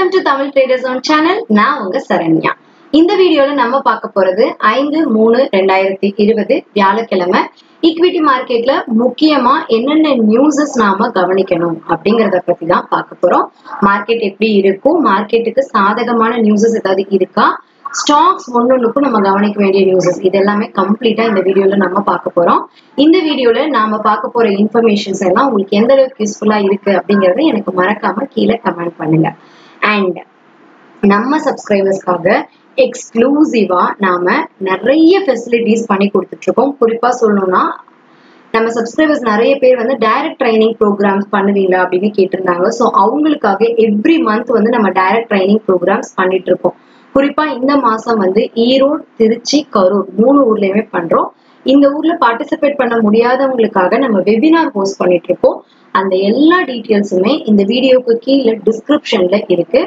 welcome to Tamil traders on channel நான் உங்க சரண்யா இந்த வீடியோல நம்ம பார்க்க போறது ஐந்து மூணு ரெண்டாயிரத்தி இருபது வியாழக்கிழமை ஈக்விட்டி மார்க்கெட்ல முக்கியமா என்னென்ன நியூஸஸ் நாம கவனிக்கணும் அப்படிங்கறத பத்தி தான் பார்க்க போறோம் மார்க்கெட் எப்படி இருக்கும் மார்க்கெட்டுக்கு சாதகமான நியூஸஸ் ஏதாவது இருக்கா ஸ்டாக்ஸ் ஒன்னொன்னுக்கும் நம்ம கவனிக்க வேண்டிய நியூஸஸ் இது எல்லாமே கம்ப்ளீட்டா இந்த வீடியோல நம்ம பார்க்க போறோம் இந்த வீடியோல நாம பார்க்க போற இன்ஃபர்மேஷன்ஸ் எல்லாம் உங்களுக்கு எந்த அளவுக்கு யூஸ்ஃபுல்லா இருக்கு அப்படிங்கறத எனக்கு மறக்காம கீழே கமெண்ட் பண்ணுங்க அண்ட் நம்ம சப்ஸ்கிரைபர்ஸ்க்காக எக்ஸ்க்ளூசிவா நாம நிறைய ஃபெசிலிட்டிஸ் பண்ணி கொடுத்துட்டு இருக்கோம் குறிப்பா சொல்லணும்னா நம்ம சப்ஸ்கிரைபர்ஸ் நிறைய பேர் வந்து டைரக்ட் ட்ரைனிங் ப்ரோக்ராம்ஸ் பண்ணுவீங்களா அப்படின்னு கேட்டிருந்தாங்க ஸோ அவங்களுக்காக எவ்ரி மந்த் வந்து நம்ம டைரக்ட் ட்ரைனிங் ப்ரோக்ராம்ஸ் பண்ணிட்டு இருக்கோம் குறிப்பா இந்த மாசம் வந்து ஈரோடு திருச்சி கரூர் மூணு ஊர்லயுமே பண்றோம் இந்த ஊர்ல பார்ட்டிசிபேட் பண்ண முடியாதவங்களுக்காக நம்ம வெபினார் ஹோஸ்ட் பண்ணிட்டு இருக்கோம் அந்த எல்லா டீட்டெயில்ஸுமே இந்த வீடியோக்கு கீழே டிஸ்கிரிப்ஷன்ல இருக்கு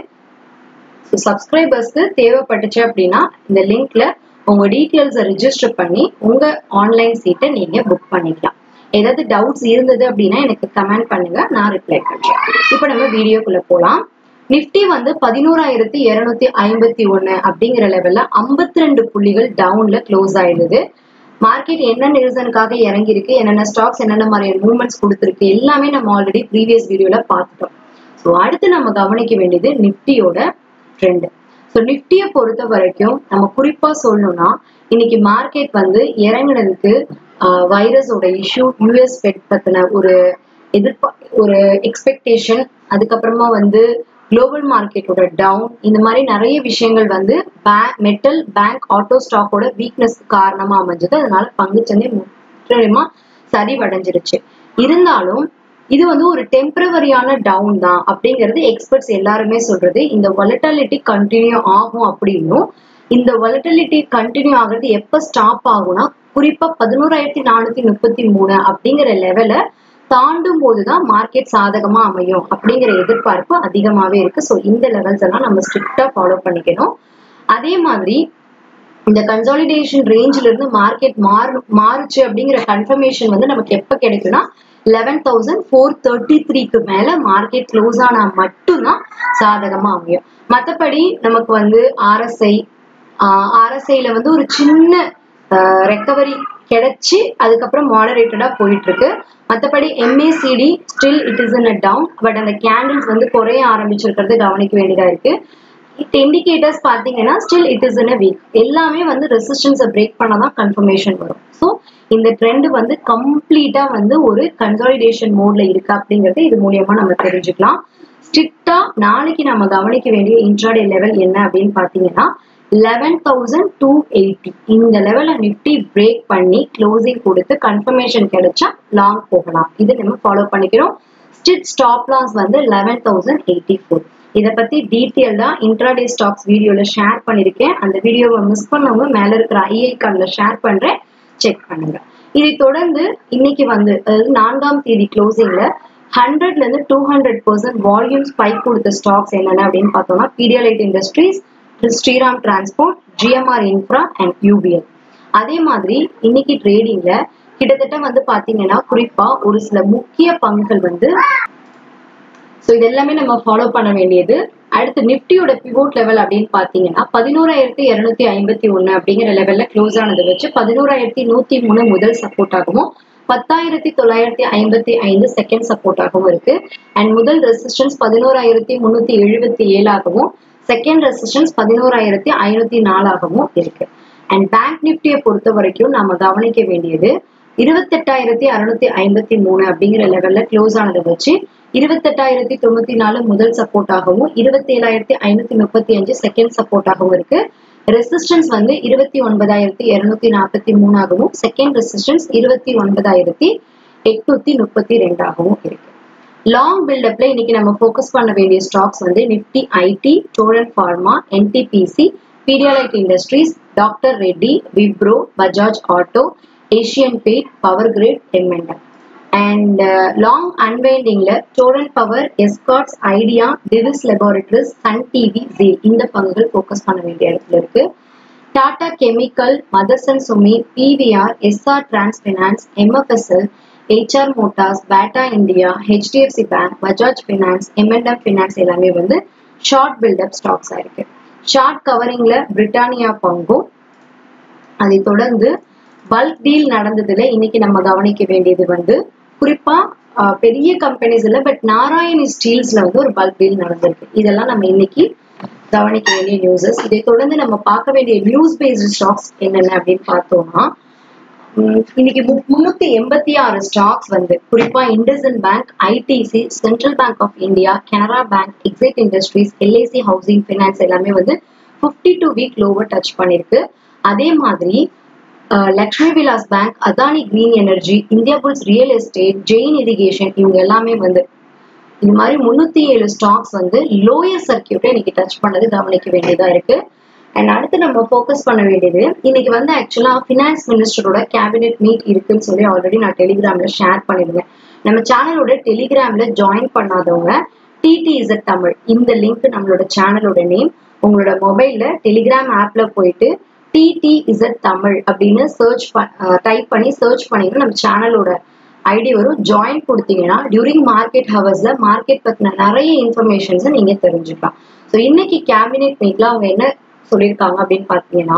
ஸோ சப்ஸ்கிரைபர்ஸ்க்கு தேவைப்பட்டுச்சு அப்படின்னா இந்த லிங்க்ல உங்க டீட்டெயில்ஸை ரிஜிஸ்டர் பண்ணி உங்க ஆன்லைன் சீட்டை நீங்க புக் பண்ணிக்கலாம் ஏதாவது டவுட்ஸ் இருந்தது அப்படின்னா எனக்கு கமெண்ட் பண்ணுங்க நான் ரிப்ளை பண்றேன் இப்போ நம்ம வீடியோக்குள்ள போலாம் நிப்டி வந்து பதினோராயிரத்தி இருநூத்தி ஐம்பத்தி ஒன்னு அப்படிங்கிற லெவல்ல ஐம்பத்தி ரெண்டு புள்ளிகள் டவுன்ல க்ளோஸ் ஆயிடுது மார்க்கெட் என்னென்ன ரீசனுக்காக இறங்கி இருக்கு என்னென்ன ஸ்டாக்ஸ் என்னென்ன மாதிரியான மூவ்மெண்ட்ஸ் கொடுத்துருக்கு எல்லாமே நம்ம ஆல்ரெடி ப்ரீவியஸ் வீடியோல பார்த்துட்டோம் ஸோ அடுத்து நம்ம கவனிக்க வேண்டியது நிப்டியோட ட்ரெண்ட் ஸோ நிப்டியை பொறுத்த வரைக்கும் நம்ம குறிப்பா சொல்லணும்னா இன்னைக்கு மார்க்கெட் வந்து இறங்குனதுக்கு வைரஸோட இஷ்யூ யூஎஸ் பெட் பத்தின ஒரு எதிர்பா ஒரு எக்ஸ்பெக்டேஷன் அதுக்கப்புறமா வந்து குளோபல் மார்க்கெட்டோட டவுன் இந்த மாதிரி நிறைய விஷயங்கள் வந்து பேங்க் மெட்டல் பேங்க் ஆட்டோ ஸ்டாக்கோட வீக்னஸ் காரணமா அமைஞ்சது அதனால பங்குச்சந்தை முற்றிலுமா சரிவடைஞ்சிருச்சு இருந்தாலும் இது வந்து ஒரு டெம்பரவரியான டவுன் தான் அப்படிங்கிறது எக்ஸ்பர்ட்ஸ் எல்லாருமே சொல்றது இந்த வொலட்டாலிட்டி கண்டினியூ ஆகும் அப்படின்னும் இந்த வொலட்டிலிட்டி கண்டினியூ ஆகுறது எப்ப ஸ்டாப் ஆகும்னா குறிப்பா பதினோராயிரத்தி நானூத்தி முப்பத்தி மூணு அப்படிங்கிற லெவல தாண்டும் போதுதான் மார்க்கெட் சாதகமா அமையும் அப்படிங்கிற எதிர்பார்ப்பு அதிகமாவே இருக்கு ஸோ இந்த லெவல்ஸ் எல்லாம் நம்ம ஸ்ட்ரிக்டா ஃபாலோ பண்ணிக்கணும் அதே மாதிரி இந்த கன்சாலிடேஷன் ரேஞ்சில இருந்து மார்க்கெட் மாறு மாறுச்சு அப்படிங்கிற கன்ஃபர்மேஷன் வந்து நமக்கு எப்ப கிடைக்கும்னா லெவன் தௌசண்ட் ஃபோர் தேர்ட்டி த்ரீக்கு மேல மார்க்கெட் க்ளோஸ் ஆனா மட்டும்தான் சாதகமா அமையும் மற்றபடி நமக்கு வந்து ஆர்எஸ்ஐ ஆர்எஸ்ஐல வந்து ஒரு சின்ன ரெக்கவரி கிடைச்சி அதுக்கப்புறம் மாடரேட்டடா போயிட்டு இருக்கு மற்றபடி MACD still it is in a down but அந்த கேண்டில்ஸ் வந்து குறைய ஆரம்பிச்சிருக்கிறது கவனிக்க வேண்டியதா இருக்கு இட் இண்டிகேட்டர்ஸ் பார்த்தீங்கன்னா still it is in a weak எல்லாமே வந்து ரெசிஸ்டன்ஸை பிரேக் பண்ணாதான் கன்ஃபர்மேஷன் வரும் ஸோ இந்த ட்ரெண்ட் வந்து கம்ப்ளீட்டா வந்து ஒரு கன்சாலிடேஷன் மோட்ல இருக்கு அப்படிங்கறது இது மூலியமா நம்ம தெரிஞ்சுக்கலாம் ஸ்ட்ரிக்டா நாளைக்கு நம்ம கவனிக்க வேண்டிய இன்ட்ராடே லெவல் என்ன அப்படின்னு பாத்தீங்கன்னா லெவன் தௌசண்ட் டூ எயிட்டி இந்த லெவலை நிப்டி பிரேக் பண்ணி க்ளோசிங் கொடுத்து கன்ஃபர்மேஷன் கிடைச்சா லாங் போகலாம் இது நம்ம ஃபாலோ பண்ணிக்கிறோம் ஸ்டிட் ஸ்டாப் லாஸ் வந்து லெவன் தௌசண்ட் எயிட்டி ஃபோர் இதை பத்தி டீட்டெயில்டா இன்ட்ராடே ஸ்டாக்ஸ் வீடியோல ஷேர் பண்ணிருக்கேன் அந்த வீடியோவை மிஸ் பண்ணவங்க மேல இருக்கிற ஐஐ கார்ட்ல ஷேர் பண்றேன் செக் பண்ணுங்க இதை தொடர்ந்து இன்னைக்கு வந்து அதாவது நான்காம் தேதி க்ளோசிங்ல ஹண்ட்ரட்ல இருந்து two hundred percent volume spike கொடுத்த ஸ்டாக்ஸ் என்னென்ன அப்படின்னு பார்த்தோம்னா Pidilite industries Shriram transport GMR infra and UPL அதே மாதிரி இன்னைக்கு ட்ரேடிங்ல கிட்டத்தட்ட வந்து பாத்தீங்கன்னா குறிப்பா ஒரு சில முக்கிய பங்குகள் வந்து ஸோ இது எல்லாமே நம்ம ஃபாலோ பண்ண வேண்டியது அடுத்து நிப்டியோட பிவோட் லெவல் அப்படின்னு பாத்தீங்கன்னா பதினோராயிரத்தி இருநூத்தி ஐம்பத்தி ஒன்னு அப்படிங்கிற லெவல்ல க்ளோஸ் ஆனதை வச்சு பதினோராயிரத்தி நூத்தி மூணு முதல் சப்போர்ட் ஆகவும் பத்தாயிரத்தி தொள்ளாயிரத்தி ஐம்பத்தி ஐந்து செகண்ட் சப்போர்ட்டாகவும் இருக்கு அண்ட் முதல் ரெசிஸ்டன்ஸ் பதினோராயிரத்தி முன்னூத்தி எழுபத்தி ஏழாகவும் செகண்ட் ரெசிஸ்டன்ஸ் பதினோராயிரத்தி ஐநூத்தி நாலாகவும் இருக்கு அண்ட் பேங்க் நிப்டியை பொறுத்த வரைக்கும் நாம கவனிக்க வேண்டியது இருபத்தெட்டாயிரத்தி அறுநூத்தி ஐம்பத்தி மூணு அப்படிங்கிற லெவல்ல க்ளோஸ் ஆனதை வச்சு இருபத்தெட்டாயிரத்தி தொண்ணூத்தி நாலு முதல் சப்போர்ட்டாகவும் இருபத்தி ஏழாயிரத்தி ஐநூத்தி முப்பத்தி அஞ்சு செகண்ட் சப்போர்ட்டாகவும் இருக்கு ரெசிஸ்டன்ஸ் வந்து இருபத்தி ஒன்பதாயிரத்தி இருநூத்தி நாற்பத்தி மூணாகவும் செகண்ட் ரெசிஸ்டன்ஸ் இருபத்தி ஒன்பதாயிரத்தி எட்நூத்தி முப்பத்தி ரெண்டாகவும் இருக்கு லாங் பில்டப்ல இன்னைக்கு நம்ம ஃபோக்கஸ் பண்ண வேண்டிய ஸ்டாக்ஸ் வந்து Nifty IT Torrent pharma NTPC Pidilite industries doctor Reddy Wipro Bajaj auto Asian paint power grid எம்என்எம் அண்ட் லாங் அன்வைண்டிங்ல Torrent power Escorts Idea Divi's laboratories Sun TV ZEEL இந்த பங்குகள் ஃபோக்கஸ் பண்ண வேண்டிய இடத்துல இருக்கு Tata chemical Motherson Sumi PVR SR trans finance MFSL HR motors Bata India HDFC bank Bajaj finance எம்என்எம் finance எல்லாமே வந்து ஷார்ட் பில்டப் ஸ்டாக்ஸ் ஆயிருக்கு ஷார்ட் கவரிங்ல பிரிட்டானியா பங்கும் அதை தொடர்ந்து பல்க் டீல் நடந்ததுல இன்னைக்கு நம்ம கவனிக்க வேண்டியது வந்து குறிப்பா ஆஹ், பெரிய கம்பெனிஸ் இல்ல பட் நாராயணி ஸ்டீல்ஸ்ல வந்து ஒரு பல்க் டீல் நடந்திருக்கு இதெல்லாம் நம்ம இன்னைக்கு கவனிக்க வேண்டிய நியூஸஸ் இதை தொடர்ந்து நம்ம பார்க்க வேண்டிய நியூஸ் பேஸ்டு ஸ்டாக்ஸ் என்னென்ன அப்படின்னு பார்த்தோம்னா உம், இன்னைக்கு மு- முன்னூத்தி எண்பத்தி ஆறு ஸ்டாக்ஸ் வந்து குறிப்பா IndusInd bank ITC central bank of India Canara bank Exide industries LIC housing finance எல்லாமே வந்து 52 டூ வீக் லோவர் டச் பண்ணிருக்கு அதே மாதிரி அஹ், Lakshmi Vilas bank Adani green energy India bulls real estate Jain irrigation இவங்க எல்லாமே வந்து இந்த மாதிரி முன்னூத்தி ஏழு ஸ்டாக்ஸ் வந்து லோயர் சர்க்கியூட்டை இன்னைக்கு டச் பண்ணது கவனிக்க வேண்டியதா இருக்கு அண்ட் அடுத்து நம்ம ஃபோக்கஸ் பண்ண வேண்டியது இன்னைக்கு வந்து ஆக்சுவலா ஃபினான்ஸ் மினிஸ்டரோட கேபினெட் மீட் இருக்குன்னு சொல்லி ஆல்ரெடி நான் டெலிகிராம்ல ஷேர் பண்ணிருந்தேன் நம்ம சேனலோட டெலிகிராம்ல ஜாயின் பண்ணாதவங்க டிடிஇசட் தமிழ் இந்த லிங்க் நம்மளோட சேனலோட நேம் உங்களோட மொபைல்ல டெலிகிராம் ஆப்ல போயிட்டு டிடிஇசட் தமிழ் அப்படின்னு சர்ச் டைப் பண்ணி சர்ச் பண்ணீங்கன்னா நம்ம சேனலோட ஐடி வரும் ஜாயின் கொடுத்தீங்கன்னா டியூரிங் மார்க்கெட் ஹவர்ஸ்ல மார்க்கெட் பத்தின நிறைய இன்ஃபர்மேஷன்ஸ் நீங்க தெரிஞ்சுக்கலாம் ஸோ இன்னைக்கு கேபினெட் மீட்ல அவங்க என்ன சொல்லியிருக்காங்க அப்படின்னு பார்த்தீங்கன்னா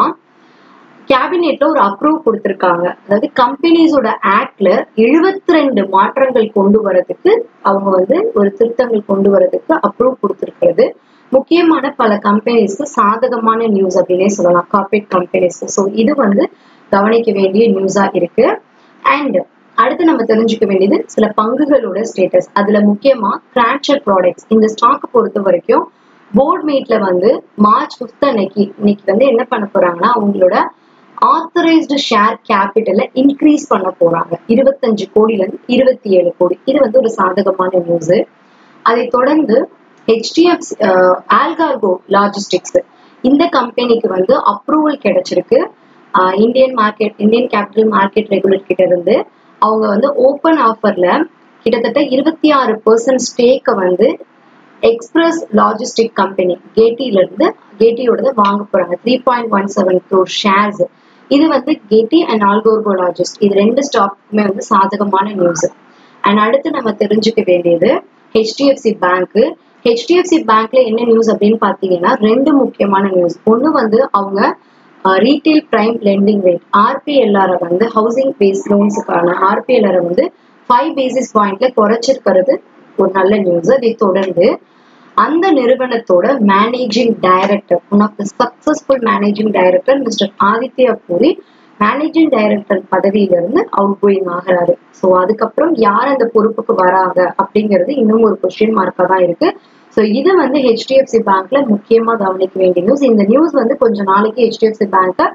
கேபினெட்ல ஒரு அப்ரூவ் கொடுத்திருக்காங்க அதாவது கம்பெனிஸோட ஆக்ட்ல 72 ரெண்டு மாற்றங்கள் கொண்டு வரதுக்கு அவங்க வந்து ஒரு திருத்தங்கள் கொண்டு வரதுக்கு அப்ரூவ் கொடுத்திருக்கிறது முக்கியமான பல கம்பெனிஸ்க்கு சாதகமான நியூஸ் அப்படின்னே சொல்லலாம் கார்பரேட் கம்பெனிஸ்க்கு ஸோ இது வந்து கவனிக்க வேண்டிய நியூஸா இருக்கு அண்ட் அடுத்து நம்ம தெரிஞ்சுக்க வேண்டியது சில பங்குகளோட ஸ்டேட்டஸ் அதுல முக்கியமா கிரான்ச்சர் ப்ராடக்ட்ஸ் இந்த ஸ்டாக் பொறுத்த வரைக்கும் போர்ட் மீட்ல வந்து மார்ச் ஃபிஃப்த் அன்னைக்கு இன்னைக்கு வந்து என்ன பண்ண போறாங்கன்னா அவங்களோட ஆத்தரைஸ்டு ஷேர் கேபிட்டலை இன்க்ரீஸ் பண்ண போறாங்க இருபத்தஞ்சு கோடியில இருந்து இருபத்தி ஏழு கோடி இது வந்து ஒரு சாதகமான நியூஸ் அதை தொடர்ந்து ஹெச்டிஎஃப் ஆல்கார்கோ லாஜிஸ்டிக்ஸ் இந்த கம்பெனிக்கு வந்து அப்ரூவல் கிடைச்சிருக்கு Indian market Indian capital market regulate கிட்ட இருந்து அவங்க வந்து ஓப்பன் ஆஃபர்ல கிட்டத்தட்ட இருபத்தி ஆறு பர்சன்ட் ஸ்டேக்கை வந்து எக்ஸ்பிரஸ் லாஜிஸ்டிக் கம்பெனி கேட்டில இருந்து கேட்டியோடது வாங்க போறாங்க three point one seven crore shares இது வந்து கேட்டி அண்ட் ஆல்கோர்கோ லாஜிஸ்ட் இது ரெண்டு ஸ்டாக்குமே வந்து சாதகமான நியூஸ் அண்ட் அடுத்து நம்ம தெரிஞ்சுக்க வேண்டியது ஹெச்டிஎஃப்சி பேங்க் ஹெச்டிஎஃப்சி பேங்க்ல என்ன நியூஸ் அப்படின்னு பாத்தீங்கன்னா ரெண்டு முக்கியமான நியூஸ் ஒன்னு வந்து அவங்க retail prime lending rate RPLR வந்து ஹவுசிங் பேஸ் லோன்ஸுக்கான ஆர்பிஎல்ஆர் வந்து ஃபைவ் பேசிஸ் பாயிண்ட்ல குறைச்சிருக்கிறது ஒரு நல்ல நியூஸ் அதை தொடர்ந்து அந்த நிறுவனத்தோட managing director one of the successful managing director mister Aditya Puri managing director பதவியிலிருந்து அவுட் கோயிங் ஆகிறாரு ஸோ அதுக்கப்புறம் யார் அந்த பொறுப்புக்கு வராங்க அப்படிங்கிறது இன்னும் ஒரு கொஸ்டின் மார்க்கா தான் இருக்கு ஸோ இது வந்து ஹெச்டிஎஃப்சி பேங்க்ல முக்கியமா கவனிக்க வேண்டிய நியூஸ் இந்த நியூஸ் வந்து கொஞ்ச நாளைக்கு ஹெச்டிஎஃப்சி பேங்கை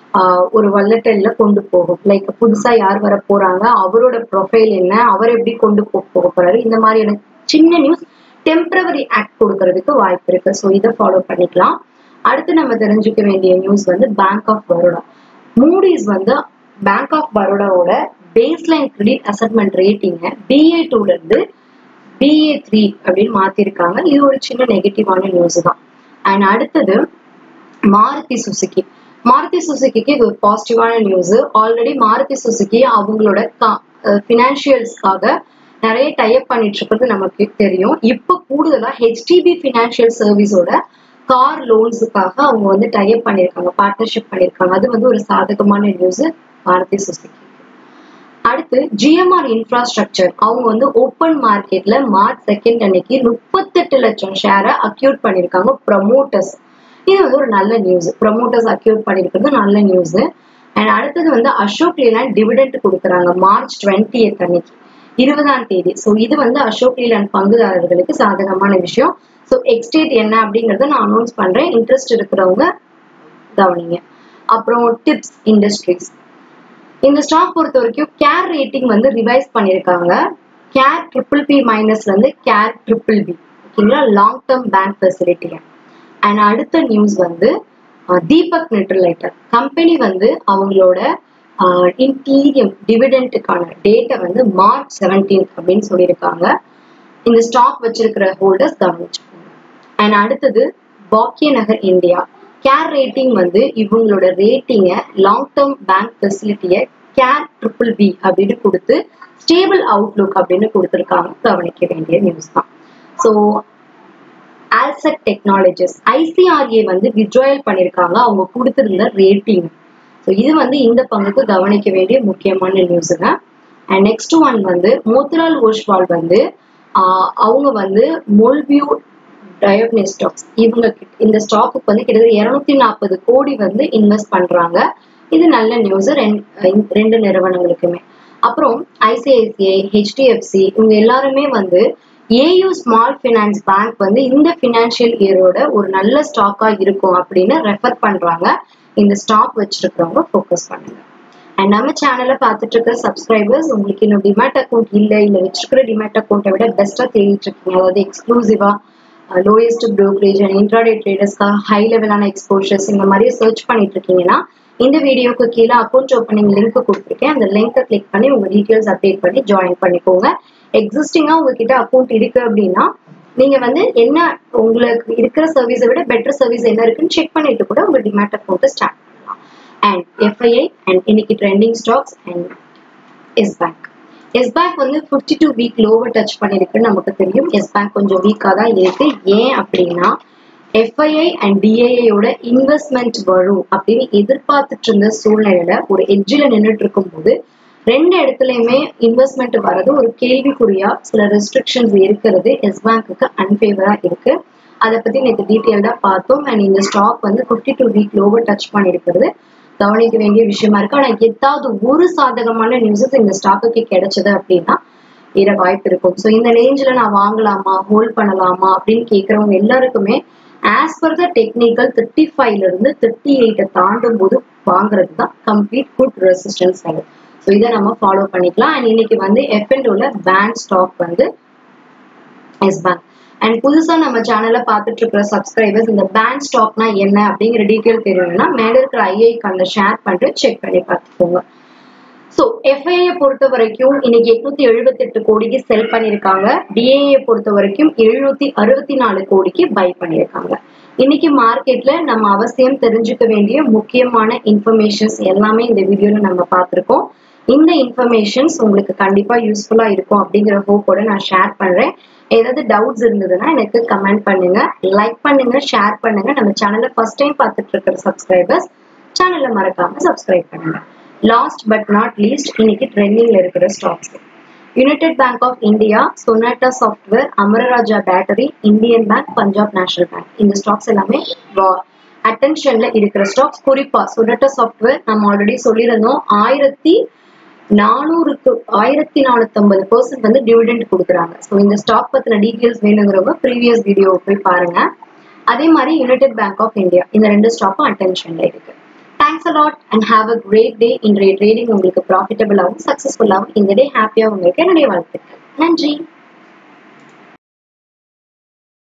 ஒரு வல்லட்டல்ல கொண்டு போகும் லைக் புதுசா யார் வர போறாங்க அவரோட ப்ரொஃபைல் என்ன அவர் எப்படி கொண்டு போ- போக போறாரு இந்த மாதிரியான சின்ன நியூஸ் டெம்பரவரி ஆக்ட் கொடுக்கறதுக்கு வாய்ப்பு இருக்கு ஸோ இதை ஃபாலோ பண்ணிக்கலாம் அடுத்து நம்ம தெரிஞ்சுக்க வேண்டிய நியூஸ் வந்து பேங்க் ஆஃப் பரோடா மூடிஸ் வந்து பேங்க் ஆஃப் பரோடாவோட பேஸ்லைன் கிரெடிட் அசட்மெண்ட் ரேட்டிங்க பிஏ டூல இருந்து பிஏ த்ரீ அப்படின்னு மாத்திருக்காங்க இது ஒரு சின்ன நெகட்டிவான நியூஸ் தான் அண்ட் அடுத்தது மாருதி சுசுகி மாருதி சுசுகிக்கு இது ஒரு பாசிட்டிவான நியூஸ் ஆல்ரெடி மாருதி சுசுகி அவங்களோட ஃபினான்ஷியல்ஸ்க்காக நிறைய டைப் பண்ணிட்டு இருக்கிறது நமக்கு தெரியும் இப்போ கூடுதலா ஹெச்டிபி ஃபினான்ஷியல் சர்வீஸோட கார் லோன்ஸுக்காக அவங்க வந்து டைப் பண்ணியிருக்காங்க பார்ட்னர்ஷிப் பண்ணியிருக்காங்க அது வந்து ஒரு சாதகமான நியூஸ் மாருதி சுசுகி அடுத்து ஜிஎம்ஆர் இன்ஃப்ராஸ்ட்ரக்சர் அவங்க வந்து ஓப்பன் மார்க்கெட்ல மார்ச் செகண்ட் அன்னைக்கு முப்பத்தெட்டு லட்சம் ஷேரை அக்யூட் பண்ணியிருக்காங்க ப்ரமோட்டர்ஸ் இது வந்து ஒரு நல்ல நியூஸ் ப்ரமோட்டர்ஸ் அக்யூட் பண்ணியிருக்கிறது நல்ல நியூஸ் அண்ட் அடுத்தது வந்து அசோக் லேலாண்ட் டிவிடெண்ட் கொடுக்குறாங்க மார்ச் டுவெண்ட்டி அன்னைக்கு இருபதாம் தேதி ஸோ இது வந்து அசோக் லேலாண்ட் பங்குதாரர்களுக்கு சாதகமான விஷயம் ஸோ எக்ஸ்டேட் என்ன அப்படிங்கறத நான் அனௌன்ஸ் பண்றேன் இன்ட்ரெஸ்ட் இருக்கிறவங்க கவனிங்க அப்புறம் டிப்ஸ் இண்டஸ்ட்ரீஸ் இந்த ஸ்டாக் பொறுத்த வரைக்கும் கேர் ரேட்டிங் வந்து ரிவைஸ் பண்ணியிருக்காங்க கேர் ட்ரிபிள் பி மைனஸ்ல இருந்து கேர் ட்ரிபிள் பி ஓகேங்களா லாங் டேர்ம் பேங்க் ஃபெசிலிட்டிங்க அண்ட் அடுத்த நியூஸ் வந்து அஹ், தீபக் நெட்ரலைட்டர் கம்பெனி வந்து அவங்களோட இன்டீரியம் டிவிடெண்ட்டுக்கான டேட்டை வந்து மார்ச் செவன்டீன் அப்படின்னு சொல்லியிருக்காங்க இந்த ஸ்டாக் வச்சிருக்கிற ஹோல்டர்ஸ் கவனிச்சுக்கோங்க அண்ட் அடுத்தது பாக்கிய நகர் இந்தியா கேர் ரேட்டிங் வந்து இவங்களோட ரேட்டிங்கை லாங் டேர்ம் பேங்க் ஃபெசிலிட்டியை கேர் ட்ரிபிள் பி அப்படின்னு கொடுத்து ஸ்டேபிள் அவுட்லுக் அப்படின்னு கொடுத்துருக்காங்க கவனிக்க வேண்டிய நியூஸ் தான் ஸோ ஆல்செட் டெக்னாலஜிஸ் ஐசிஆர்ஏ வந்து விட்ராயல் பண்ணியிருக்காங்க அவங்க கொடுத்திருந்த ரேட்டிங் ஸோ இது வந்து இந்த பங்குக்கு கவனிக்க வேண்டிய முக்கியமான நியூஸுங்க அண்ட் நெக்ஸ்ட் ஒன் வந்து மோத்திலால் ஓஷ்வால் வந்து அவங்க வந்து மோல்வியூ டயோக்னிஸ்டாக்ஸ் இவங்க இந்த ஸ்டாக்குக்கு வந்து கிட்டத்தட்ட இருநூத்தி நாற்பது கோடி வந்து இன்வெஸ்ட் பண்றாங்க இது நல்ல நியூஸ் ரெண்டு நிறுவனங்களுக்குமே அப்புறம் ஐசிஐசிஐ ஹெச்டிஎஃப்சி இவங்க எல்லாருமே வந்து ஏயு ஸ்மால் ஃபினான்ஸ் பேங்க் வந்து இந்த ஃபினான்ஷியல் இயரோட ஒரு நல்ல ஸ்டாக்கா இருக்கும் அப்படின்னு ரெஃபர் பண்றாங்க இந்த ஸ்டாக் வச்சிருக்கிறவங்க ஃபோக்கஸ் பண்ணுங்க அண்ட் நம்ம சேனலை பார்த்துட்டு இருக்கிற சப்ஸ்கிரைபர்ஸ் உங்களுக்கு இன்னும் டிமேட் அக்கௌண்ட் இல்லை இல்லை வச்சிருக்கிற டிமேட் அக்கௌண்ட்டை விட பெஸ்ட்டாக தேடிட்டு இருக்கீங்க அதாவது எக்ஸ்க்ளூசிவா லோயஸ்ட் ப்ரோக்கரேஜ் அண்ட் இன்ட்ராடே ட்ரேடர்ஸ்க்காக ஹை லெவலான எக்ஸ்போஷர்ஸ் இந்த மாதிரி சர்ச் பண்ணிட்டு இருக்கீங்கன்னா இந்த வீடியோக்கு கீழே அக்கௌண்ட் ஓப்பனிங் லிங்க் கொடுத்துருக்கேன் அந்த லிங்கை கிளிக் பண்ணி உங்க டீட்டெயில்ஸ் அப்டேட் பண்ணி ஜாயின் பண்ணிக்கோங்க எக்ஸிஸ்டிங்கா உங்ககிட்ட அக்கௌண்ட் இருக்கு அப்படின்னா நீங்க வந்து என்ன உங்களுக்கு இருக்கிற சர்வீஸை விட பெட்டர் சர்வீஸ் என்ன இருக்குன்னு செக் பண்ணிட்டு கூட உங்க டிமேட் அக்கௌண்ட் ஸ்டார்ட் பண்ணலாம் அண்ட் எஃப்ஐஐ அண்ட் இன்னைக்கு trending stocks and yes bank yes bank வந்து fifty two week lower touch பண்ணிருக்குன்னு நமக்கு தெரியும் எஸ் பேங்க் கொஞ்சம் வீக்காக தான் இருக்கு ஏன் அப்படின்னா எஃப்ஐஐ அண்ட் டிஐஐயோட இன்வெஸ்ட்மெண்ட் வரும் அப்படின்னு எதிர்பார்த்துட்டு இருந்த சூழ்நிலையில ஒரு எட்ஜில் நின்றுட்டு இருக்கும்போது ரெண்டு இடத்துலயுமே இன்வெஸ்ட்மெண்ட் வர்றது ஒரு கேள்விக்குறியா சில ரெஸ்ட்ரிக்ஷன்ஸ் இருக்கிறது எஸ் பேங்க்குக்கு அன்ஃபேவரா இருக்கு அதை பத்தி நேற்று டீட்டெயில்டா பார்த்தோம் அண்ட் இந்த ஸ்டாக் வந்து fifty two week lower touch பண்ணிருக்கிறது கவனிக்க வேண்டிய விஷயமா இருக்கு ஆனா ஏதாவது ஒரு சாதகமான நியூஸஸ் இந்த ஸ்டாக்குக்கு கிடைச்சது அப்படின்னா ஏற வாய்ப்பு இருக்கும் ஸோ இந்த ரேஞ்சில் நான் வாங்கலாமா ஹோல்ட் பண்ணலாமா அப்படின்னு கேட்குறவங்க எல்லாருக்குமே as per the technical thirty ஃபைவ்ல இருந்து தேர்ட்டி எயிட்டை தாண்டும் போது வாங்குறது தான் complete good resistance level so இதை நம்ம ஃபாலோ பண்ணிக்கலாம் அண்ட் இன்னைக்கு வந்து எஃப்என்டோல பேங்க் ஸ்டாக் வந்து எஸ் பேங்க் அண்ட் புதுசா நம்ம சேனல்ல பார்த்துட்டு இருக்கிற சப்ஸ்கிரைபர்ஸ் இந்த பேங்க் ஸ்டாக்னா என்ன அப்படிங்கிற டீட்டெயில் தெரியணும்னா மேல இருக்கிற ஐஐக்கான ஷேர் பண்ணிட்டு செக் பண்ணி பார்த்துக்கோங்க ஸோ எஃப்ஐஐ பொறுத்த வரைக்கும் இன்னைக்கு எட்நூத்தி எழுபத்தி எட்டு கோடிக்கு செல் பண்ணியிருக்காங்க டிஏஏ பொறுத்த வரைக்கும் எழுநூத்தி அறுபத்தி நாலு கோடிக்கு பை பண்ணியிருக்காங்க இன்னைக்கு மார்க்கெட்ல நம்ம அவசியம் தெரிஞ்சுக்க வேண்டிய முக்கியமான இன்ஃபர்மேஷன்ஸ் எல்லாமே இந்த வீடியோல நம்ம பார்த்துருக்கோம் இந்த இன்ஃபர்மேஷன்ஸ் உங்களுக்கு கண்டிப்பா யூஸ்ஃபுல்லா இருக்கும் அப்படிங்கிற ஹோப்போட நான் ஷேர் பண்றேன் ஏதாவது டவுட்ஸ் இருந்ததுன்னா எனக்கு கமெண்ட் பண்ணுங்க லைக் பண்ணுங்க ஷேர் பண்ணுங்க நம்ம சேனலை ஃபர்ஸ்ட் டைம் பார்த்துட்டு இருக்கிற சப்ஸ்கிரைபர்ஸ் சேனலை மறக்காம சப்ஸ்கிரைப் பண்ணுங்க லாஸ்ட் பட் நாட் லீஸ்ட் இன்னைக்கு ட்ரெண்டிங்ல இருக்கிற stocks United bank of India Sonata software Amara Raja battery Indian bank Punjab national bank இந்த ஸ்டாக்ஸ் எல்லாமே அட்டென்ஷன்ல இருக்கிற ஸ்டாக்ஸ் குறிப்பா சொனாட்டா சாஃப்ட்வேர் நம்ம ஆல்ரெடி சொல்லியிருந்தோம் ஆயிரத்தி நானூறுக்கு ஆயிரத்தி நானூத்தி ஐம்பது பர்சன்ட் வந்து டிவிடெண்ட் கொடுக்குறாங்க ஸோ இந்த ஸ்டாக் பத்தின டீட்டெயில்ஸ் வேணுங்கிறவங்க ப்ரீவியஸ் வீடியோ போய் பாருங்க அதே மாதிரி யுனைடெட் பேங்க் ஆஃப் இந்தியா இந்த ரெண்டு ஸ்டாக்கும் அட்டென்ஷன்ல இருக்கு thanks a lot and have a great day இன்றைய ட்ரேடிங் உங்களுக்கு ப்ராஃபிட்டபிளாகவும் சக்ஸஸ்ஃபுல்லாகவும் இந்த டே ஹாப்பியாக உங்களுக்கு என்னுடைய வாழ்த்துக்கள் நன்றி